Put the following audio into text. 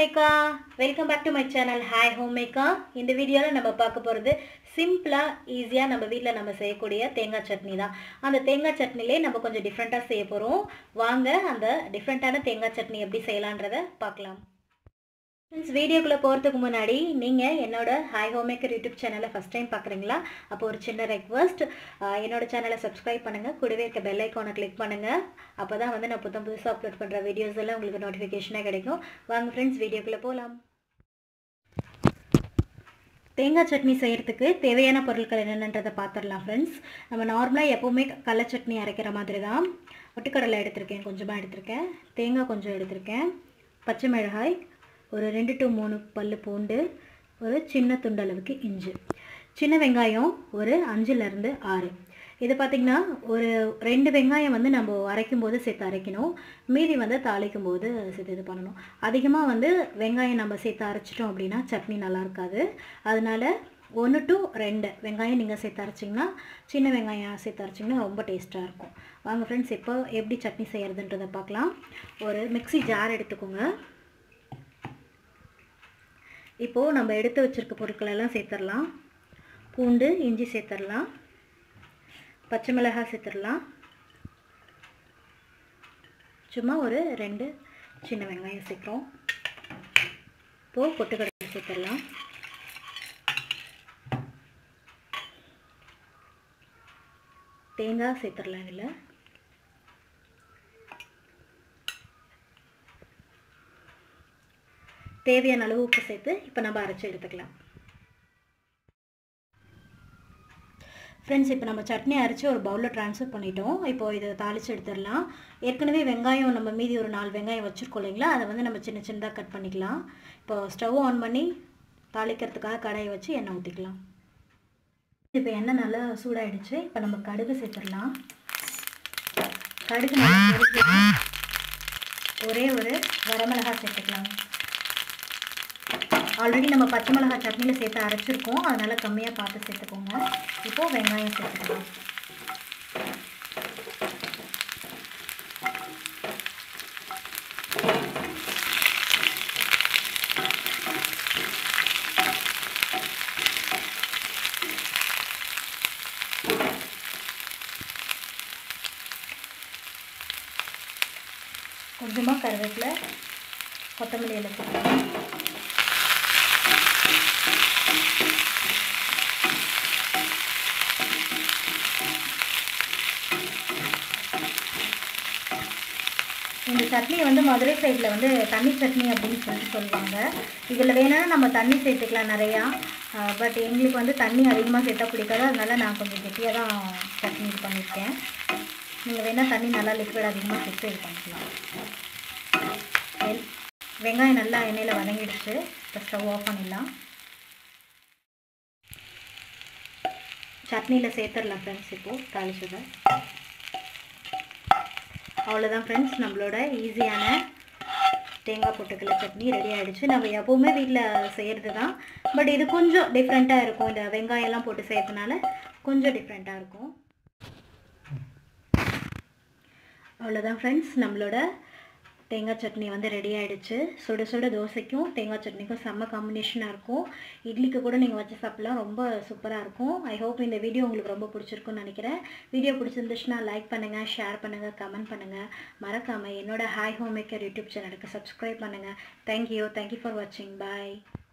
மேக்கா welcome back to my channel hi home maker இந்த வீடியோவில் நம்ம பார்க்க போகிறது சிம்பிளாக ஈஸியாக நம்ம வீட்டில் நம்ம செய்யக்கூடிய தேங்காய் சட்னி தான் அந்த தேங்காய் சட்னிலே நம்ம கொஞ்சம் டிஃப்ரெண்ட்டாக செய்ய போகிறோம் வாங்க அந்த டிஃப்ரெண்ட்டான தேங்காய் சட்னி எப்படி செய்யலான்றதை பார்க்கலாம் ஃப்ரெண்ட்ஸ் வீடியோக்குள்ளே போகிறதுக்கு முன்னாடி நீங்கள் என்னோட ஹாய் ஹோம் மேக்கர் யூடியூப் சேனலை ஃபஸ்ட் டைம் பார்க்குறீங்களா அப்போ ஒரு சின்ன ரெக்வஸ்ட் என்னோட சேனலை சப்ஸ்கிரைப் பண்ணுங்கள் கூடவே இருக்க பெல் ஐக்கானை கிளிக் பண்ணுங்கள் அப்போ தான் வந்து நான் புத்தம் புதுசாக அப்லோட் பண்ணுற வீடியோஸ் எல்லாம் உங்களுக்கு நோட்டிஃபிகேஷனாக கிடைக்கும் வாங்க ஃப்ரெண்ட்ஸ் வீடியோக்குள்ளே போகலாம் தேங்காய் சட்னி செய்கிறதுக்கு தேவையான பொருட்கள் என்னென்னன்றதை பார்த்துடலாம் ஃப்ரெண்ட்ஸ் நம்ம நார்மலாக எப்போவுமே கடலை சட்னி அரைக்கிற மாதிரி தான் ஒட்டுக்கடலை எடுத்திருக்கேன் கொஞ்சமாக எடுத்திருக்கேன் தேங்காய் கொஞ்சம் எடுத்திருக்கேன் பச்சை மிளகாய் ஒரு ரெண்டு டு மூணு பல் பூண்டு ஒரு சின்ன துண்டளவுக்கு இஞ்சி சின்ன வெங்காயம் ஒரு அஞ்சுலேருந்து ஆறு இது பார்த்திங்கன்னா ஒரு ரெண்டு வெங்காயம் வந்து நம்ம அரைக்கும் போது சேர்த்து அரைக்கணும் மீதி வந்து தாளிக்கும் போது சேர்த்து இது பண்ணணும் அதிகமாக வந்து வெங்காயம் நம்ம சேர்த்து அரைச்சிட்டோம் அப்படின்னா சட்னி நல்லா இருக்காது அதனால ஒன்று டு ரெண்டு வெங்காயம் நீங்கள் சேர்த்து அரைச்சிங்கன்னா சின்ன வெங்காயம் சேர்த்து அரைச்சிங்கன்னா ரொம்ப டேஸ்ட்டாக இருக்கும் வாங்க ஃப்ரெண்ட்ஸ் இப்போ எப்படி சட்னி செய்கிறதுன்றதை பார்க்கலாம் ஒரு மிக்ஸி ஜார் எடுத்துக்கோங்க இப்போது நம்ம எடுத்து வச்சுருக்க பொருட்கள் எல்லாம் சேர்த்துடலாம் பூண்டு இஞ்சி சேர்த்துடலாம் பச்சை மிளகாய் சேர்த்துடலாம் சும்மா ஒரு ரெண்டு சின்ன வெங்காயம் சேர்க்குறோம் இப்போது பொட்டுக்கடலை சேர்த்துடலாம் தேங்காய் சேர்த்துடலாம் இதில் தேவையான அளவு உப்பு சேர்த்து இப்போ நம்ம அரைச்சி எடுத்துக்கலாம் ஃப்ரெண்ட்ஸ் இப்போ நம்ம சட்னி அரைச்சி ஒரு பவுலில் ட்ரான்ஸ்ஃபர் பண்ணிட்டோம் இப்போது இதை தாளித்து எடுத்துடலாம் ஏற்கனவே வெங்காயம் நம்ம மீதி ஒரு நாலு வெங்காயம் வச்சுருக்கோம் இல்லைங்களா அதை வந்து நம்ம சின்ன சின்னதாக கட் பண்ணிக்கலாம் இப்போ ஸ்டவ் ஆன் பண்ணி தாளிக்கிறதுக்காக கடாயை வச்சு எண்ணெய் ஊற்றிக்கலாம் இப்போ எண்ணெய் நல்லா சூடாயிடுச்சு இப்போ நம்ம கடுகு சேர்த்துடலாம் கடுகு நல்லா ஒரே ஒரு வரமிளகாய் சேர்த்துக்கலாம் ஆல்ரெடி நம்ம பச்சை மிளகாய் சட்னியில் சேர்த்து அரைச்சிருக்கோம் அதனால் கம்மியாக பார்த்து சேர்த்துக்கோங்க இப்போது வெங்காயம் சேர்த்துக்கலாம் கொஞ்சமாக கருவேப்பிலை கொத்தமல்லி எல்லாம் சேர்த்துக்கலாம் இந்த சட்னியை வந்து மதுரை சைடில் வந்து தண்ணி சட்னி அப்படின்னு சொல்லிட்டு சொல்லுவாங்க இதில் வேணால் நம்ம தண்ணி சேர்த்துக்கலாம் நிறையா பட் எங்களுக்கு வந்து தண்ணி அதிகமாக சேர்த்தா பிடிக்காது அதனால நான் கொஞ்சம் கெட்டியாக தான் சட்னி இது பண்ணியிருக்கேன் நீங்கள் வேணால் தண்ணி நல்லா லிக்விட் அதிகமாக சேர்த்து இது பண்ணிக்கலாம் வெங்காயம் நல்லா எண்ணெயில் வதங்கிடுச்சு இப்போ ஸ்டவ் ஆஃப் பண்ணிடலாம் சட்னியில் சேர்த்துடலாம் ஃப்ரெண்ட்ஸ் இப்போது தாளிச்சதை அவ்வளோதான் ஃப்ரெண்ட்ஸ் நம்மளோட ஈஸியான தேங்காய் பொட்டுக்கடலை சட்னி ரெடி ஆகிடுச்சு நம்ம எப்போவுமே வீட்டில் செய்கிறது தான் பட் இது கொஞ்சம் டிஃப்ரெண்ட்டாக இருக்கும் இந்த வெங்காயம்லாம் போட்டு செய்கிறதுனால கொஞ்சம் டிஃப்ரெண்ட்டாக இருக்கும் அவ்வளோதான் ஃப்ரெண்ட்ஸ் நம்மளோட தேங்காய் சட்னி வந்து ரெடி ஆகிடுச்சு சுட சுட தோசைக்கும் தேங்காய் சட்னிக்கும் செம்ம காம்பினேஷனாக இருக்கும் இட்லிக்கு கூட நீங்கள் வச்சு சாப்பிட்லாம் ரொம்ப சூப்பராக இருக்கும் ஐ ஹோப் இந்த வீடியோ உங்களுக்கு ரொம்ப பிடிச்சிருக்குன்னு நினைக்கிறேன் வீடியோ பிடிச்சிருந்துச்சுன்னா லைக் பண்ணுங்கள் ஷேர் பண்ணுங்கள் கமெண்ட் பண்ணுங்கள் மறக்காமல் என்னோட ஹாய் ஹோம் மேக்கர் யூடியூப் சேனலுக்கு சப்ஸ்கிரைப் பண்ணுங்கள் தேங்க்யூ தேங்க்யூ ஃபார் வாட்சிங் பாய்